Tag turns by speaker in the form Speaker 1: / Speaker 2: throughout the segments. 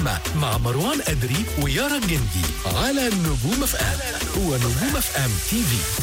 Speaker 1: النجمة مع مروان أدري ويارا الجندي على نجوم اف ام هو نجوم اف ام تي في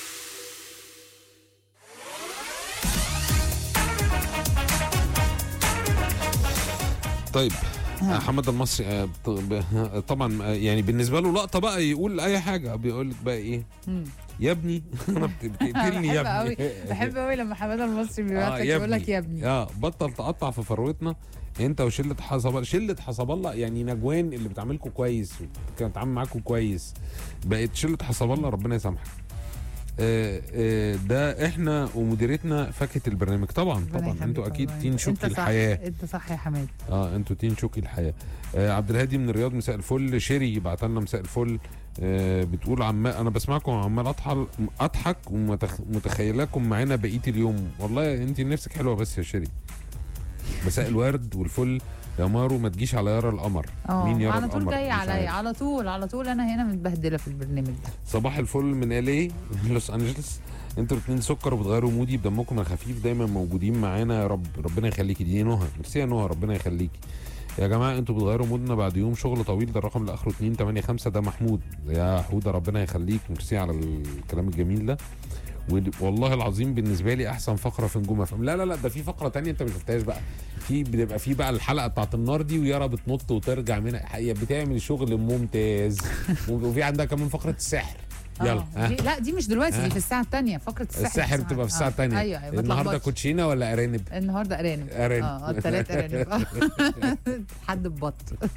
Speaker 2: طيب محمد المصري آه، ط- ب- طبعا آه، يعني بالنسبه له لقطه بقى يقول اي حاجه بيقول لك بقى ايه يا ابني انا بت- بتقتلني يا
Speaker 3: بحب قوي
Speaker 2: ابني
Speaker 3: بحب قوي لما حماده المصري بيبعت
Speaker 2: آه،
Speaker 3: لك
Speaker 2: يا
Speaker 3: يقول لك
Speaker 2: ابني.
Speaker 3: يا ابني
Speaker 2: اه بطل تقطع في فروتنا انت وشله حسب الله شله حسب الله يعني نجوان اللي بتعاملكم كويس كانت بتعامل معاكم كويس بقت شله حسب الله ربنا يسامحك آه، آه، ده احنا ومديرتنا فاكهه البرنامج طبعا
Speaker 3: ربنا
Speaker 2: طبعا
Speaker 3: يخليك
Speaker 2: انتوا اكيد
Speaker 3: والله.
Speaker 2: تين
Speaker 3: انت
Speaker 2: شوكي
Speaker 3: صح،
Speaker 2: الحياه
Speaker 3: انت صح يا حماد
Speaker 2: اه انتوا تين شوكي الحياه آه عبد الهادي من الرياض مساء الفل شيري بعت لنا مساء الفل آه بتقول عمال انا بسمعكم وعمال اضحك اضحك ومتخيلاكم معانا بقيه اليوم والله انت نفسك حلوه بس يا شيري مساء الورد والفل يا مارو ما تجيش على يارا القمر
Speaker 3: اه
Speaker 2: مين يارا
Speaker 3: على طول
Speaker 2: القمر
Speaker 3: جاي
Speaker 2: مش
Speaker 3: عليا
Speaker 2: عارف.
Speaker 3: على طول على طول انا هنا متبهدله في البرنامج ده
Speaker 2: صباح الفل من الي لوس انجلوس انتوا الاثنين سكر وبتغيروا مودي بدمكم الخفيف دايما موجودين معانا يا رب ربنا يخليكي دي نهى ميرسي يا نهى ربنا يخليكي يا جماعه انتوا بتغيروا مودنا بعد يوم شغل طويل ده الرقم اللي اخره 285 ده محمود يا حوده ربنا يخليك ميرسي على الكلام الجميل ده ود- والله العظيم بالنسبه لي احسن فقره في نجوم افلام لا لا لا ده في فقره تانية انت ما شفتهاش بقى في بيبقى في بقى الحلقه بتاعت النار دي ويارا بتنط وترجع منها هي بتعمل شغل ممتاز وفي عندها كمان فقره السحر يلا
Speaker 3: آه،
Speaker 2: ها
Speaker 3: دي لا دي مش دلوقتي
Speaker 2: ها.
Speaker 3: دي في الساعه الثانيه فقره السحر
Speaker 2: السحر بتبقى في الساعه الثانيه
Speaker 3: ايوه أيوة، ما
Speaker 2: النهارده
Speaker 3: تلخبطش.
Speaker 2: كوتشينه ولا ارانب
Speaker 3: النهارده ارانب
Speaker 2: أرانب.
Speaker 3: اه الثلاث ارانب آه. حد ببط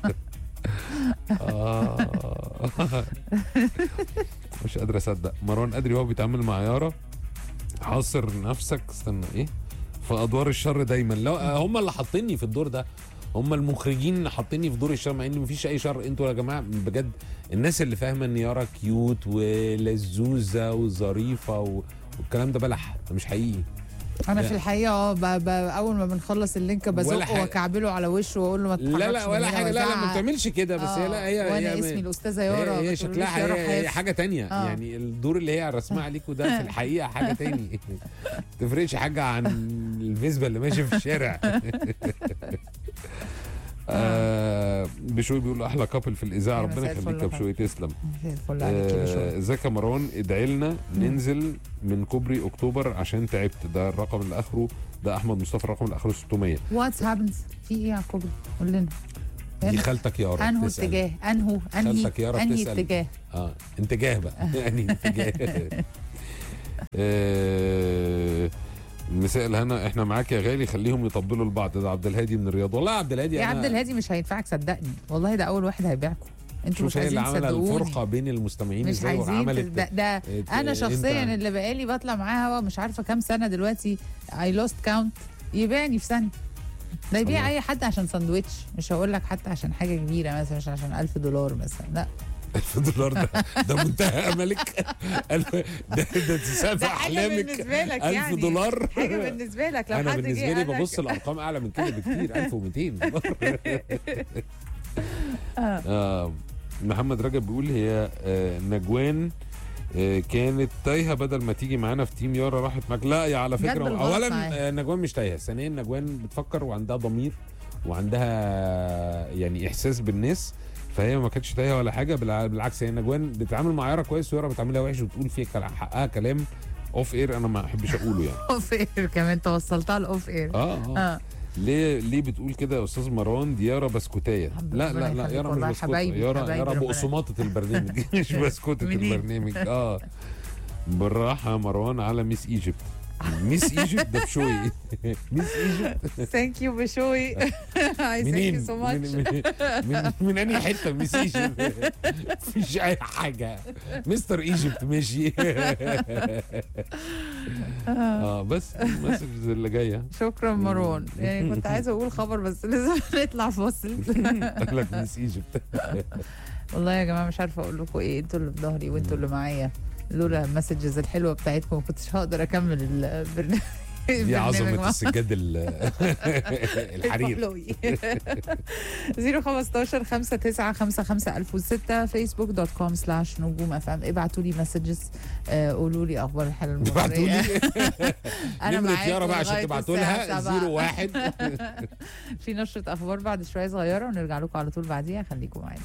Speaker 2: آه. مش قادر اصدق مروان قادري وهو بيتعامل مع يارا حاصر نفسك استنى ايه في ادوار الشر دايما لو هم اللي حاطيني في الدور ده هم المخرجين اللي حاطيني في دور الشر مع ان مفيش اي شر انتوا يا جماعه بجد الناس اللي فاهمه ان يارا كيوت ولزوزه وظريفه و... والكلام ده بلح ده مش حقيقي
Speaker 3: انا
Speaker 2: لا.
Speaker 3: في الحقيقه اه ب- ب- اول ما بنخلص اللينك
Speaker 2: ولا
Speaker 3: بزقه
Speaker 2: حاجة.
Speaker 3: واكعبله على وشه واقول له ما تتحركش
Speaker 2: لا لا
Speaker 3: من
Speaker 2: ولا
Speaker 3: هنا
Speaker 2: حاجه لا لا ما
Speaker 3: وأزعق.
Speaker 2: بتعملش كده بس هي لا هي
Speaker 3: وانا
Speaker 2: هي
Speaker 3: اسمي الاستاذه يارا
Speaker 2: هي,
Speaker 3: ما
Speaker 2: هي
Speaker 3: تقوليش
Speaker 2: شكلها
Speaker 3: يارا
Speaker 2: هي, هي
Speaker 3: حاف.
Speaker 2: حاجه تانية
Speaker 3: آه.
Speaker 2: يعني الدور اللي هي رسمها عليكوا ده في الحقيقه حاجه تاني تفرقش حاجه عن الفيسبا اللي ماشي في الشارع آه بشوي بيقول احلى كابل في الاذاعه
Speaker 3: يا
Speaker 2: ربنا
Speaker 3: مساء
Speaker 2: يخليك
Speaker 3: الفل
Speaker 2: يا
Speaker 3: يا
Speaker 2: بشوي تسلم
Speaker 3: زي الفل عليك يا
Speaker 2: آه،
Speaker 3: بشوي.
Speaker 2: ازيك يا مروان ادعي لنا ننزل من كوبري اكتوبر عشان تعبت ده الرقم اللي اخره ده احمد مصطفى الرقم اللي اخره 600
Speaker 3: واتس هابنز في ايه يا كوبري قول لنا
Speaker 2: دي خالتك يارا
Speaker 3: انه
Speaker 2: بتسأل.
Speaker 3: اتجاه انهو انهي
Speaker 2: خالتك يارا
Speaker 3: انهي
Speaker 2: بتسأل.
Speaker 3: اتجاه
Speaker 2: اه انتجاه بقى يعني انتجاه آه، مساء الهنا احنا معاك يا غالي خليهم يطبلوا لبعض ده عبد الهادي من الرياض والله يا عبد الهادي
Speaker 3: يا
Speaker 2: أنا
Speaker 3: عبد الهادي مش هينفعك صدقني والله ده اول واحد هيبيعكم انتوا مش
Speaker 2: شوف هي اللي
Speaker 3: عايزين
Speaker 2: عمل
Speaker 3: تصدقوني
Speaker 2: الفرقه بين المستمعين
Speaker 3: مش
Speaker 2: ازاي
Speaker 3: عايزين
Speaker 2: وعملت
Speaker 3: ده, ده
Speaker 2: ات-
Speaker 3: انا
Speaker 2: انت-
Speaker 3: شخصيا اللي بقالي بطلع معاه هوا مش عارفه كام سنه دلوقتي اي لوست كاونت يبيعني في ثانيه ده يبيع
Speaker 2: الله.
Speaker 3: اي حد عشان ساندوتش مش هقول لك حتى عشان حاجه كبيره مثلا مش عشان ألف دولار مثلا لا
Speaker 2: 1000 دولار ده ده منتهى املك ألف- ده ده سقف
Speaker 3: ده حاجه
Speaker 2: احلامك
Speaker 3: بالنسبه لك
Speaker 2: 1000
Speaker 3: يعني
Speaker 2: دولار
Speaker 3: حاجه بالنسبه لك لو
Speaker 2: انا
Speaker 3: حد جه
Speaker 2: بالنسبه لي
Speaker 3: قال لك-
Speaker 2: ببص لارقام اعلى من كده بكتير 1200 دولار آه محمد رجب بيقول هي آه نجوان آه كانت تايهه بدل ما تيجي معانا في تيم يارا راحت معاك لا يا على
Speaker 3: جت
Speaker 2: فكره
Speaker 3: بالغلط
Speaker 2: اولا
Speaker 3: معايا.
Speaker 2: آه نجوان مش تايهه ثانيا نجوان بتفكر وعندها ضمير وعندها يعني احساس بالناس فهي ما كانتش تايهه ولا حاجه بالع- بالعكس هي نجوان بتتعامل مع يارا كويس ويارا بتعاملها وحش وتقول فيها كلا- حقها كلام اوف اير انا ما احبش اقوله يعني
Speaker 3: اوف اير كمان توصلتها لاوف اير
Speaker 2: اه اه
Speaker 3: اه
Speaker 2: ليه ليه بتقول كده يا استاذ مروان دي يارا بسكوتيه
Speaker 3: الحمد
Speaker 2: لا
Speaker 3: لله
Speaker 2: لا لا
Speaker 3: يخليك
Speaker 2: يارا مش
Speaker 3: والله
Speaker 2: بسكوته
Speaker 3: حبايبي-
Speaker 2: يارا
Speaker 3: حبايبي
Speaker 2: يارا
Speaker 3: ربنا
Speaker 2: بقسماطه البرنامج مش بسكوته
Speaker 3: منين؟
Speaker 2: البرنامج اه بالراحه يا مروان على ميس ايجيبت ميس ايجيبت ده بشوي ميس ايجيبت
Speaker 3: ثانك يو بشوي اي ثانك
Speaker 2: منين
Speaker 3: يو سو
Speaker 2: من,
Speaker 3: ماتش
Speaker 2: من, من, من انهي حته ميس ايجيبت مفيش اي حاجه مستر ايجيبت ماشي اه بس المسج اللي جايه
Speaker 3: شكرا مروان يعني كنت عايزه اقول خبر بس لازم نطلع فاصل
Speaker 2: قال لك ميس ايجيبت
Speaker 3: والله يا جماعه مش عارفه اقول لكم ايه انتوا اللي في ظهري وانتوا اللي معايا لولا المسجز الحلوه بتاعتكم ما كنتش هقدر اكمل البرنامج
Speaker 2: دي عظمه
Speaker 3: البرنامج.
Speaker 2: السجاد ال- الحرير
Speaker 3: الفحلوي 015 59 55 1006 فيسبوك دوت كوم سلاش نجوم اف ام ابعتوا لي مسجز قولوا لي اخبار الحلقه
Speaker 2: ابعتوا
Speaker 3: المغربيه
Speaker 2: لي
Speaker 3: انا
Speaker 2: نمرة
Speaker 3: معاكم
Speaker 2: يارا بقى عشان
Speaker 3: لغاية
Speaker 2: تبعتوا
Speaker 3: الساعة
Speaker 2: لها
Speaker 3: سبعة.
Speaker 2: 01
Speaker 3: في نشره اخبار بعد شويه صغيره ونرجع لكم على طول بعديها خليكم معانا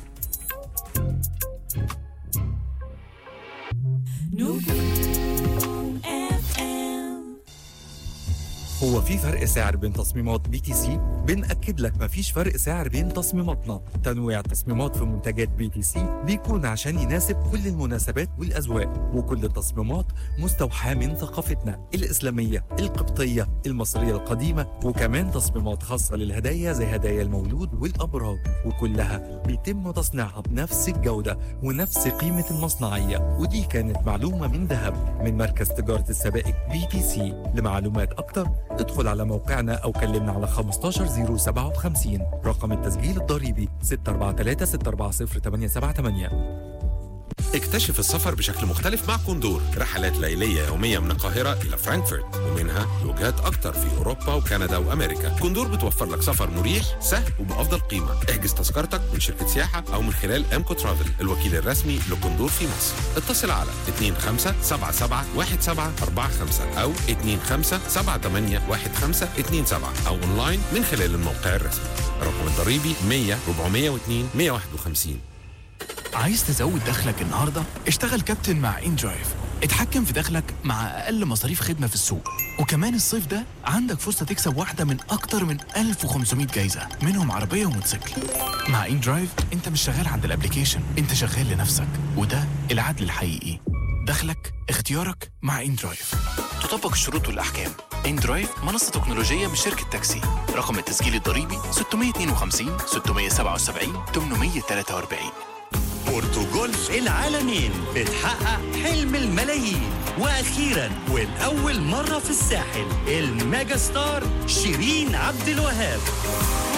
Speaker 4: هو في فرق سعر بين تصميمات بي تي سي؟ بنأكد لك مفيش فرق سعر بين تصميماتنا، تنويع التصميمات في منتجات بي تي سي بيكون عشان يناسب كل المناسبات والأذواق، وكل التصميمات مستوحاة من ثقافتنا الإسلامية، القبطية، المصرية القديمة، وكمان تصميمات خاصة للهدايا زي هدايا المولود والأبراج، وكلها بيتم تصنيعها بنفس الجودة ونفس قيمة المصنعية، ودي كانت معلومة من ذهب من مركز تجارة السبائك بي تي سي، لمعلومات أكتر ادخل على موقعنا أو كلمنا على 15057 رقم التسجيل الضريبي 643 640 878
Speaker 5: اكتشف السفر بشكل مختلف مع كوندور رحلات ليلية يومية من القاهرة إلى فرانكفورت ومنها لوجهات أكتر في أوروبا وكندا وأمريكا كوندور بتوفر لك سفر مريح سهل وبأفضل قيمة احجز تذكرتك من شركة سياحة أو من خلال أمكو ترافل الوكيل الرسمي لكوندور في مصر اتصل على 25771745 أو 25781527 أو أونلاين من خلال الموقع الرسمي الرقم الضريبي 100 402 151
Speaker 6: عايز تزود دخلك النهارده؟ اشتغل كابتن مع ان درايف اتحكم في دخلك مع اقل مصاريف خدمه في السوق وكمان الصيف ده عندك فرصه تكسب واحده من اكتر من 1500 جايزه منهم عربيه وموتوسيكل مع ان درايف انت مش شغال عند الابليكيشن انت شغال لنفسك وده العدل الحقيقي دخلك اختيارك مع ان درايف تطبق الشروط والاحكام ان درايف منصه تكنولوجيه من شركه تاكسي رقم التسجيل الضريبي 652 677 843
Speaker 7: بورتوجولف العالمين بتحقق حلم الملايين واخيرا ولاول مره في الساحل الميجا ستار شيرين عبد الوهاب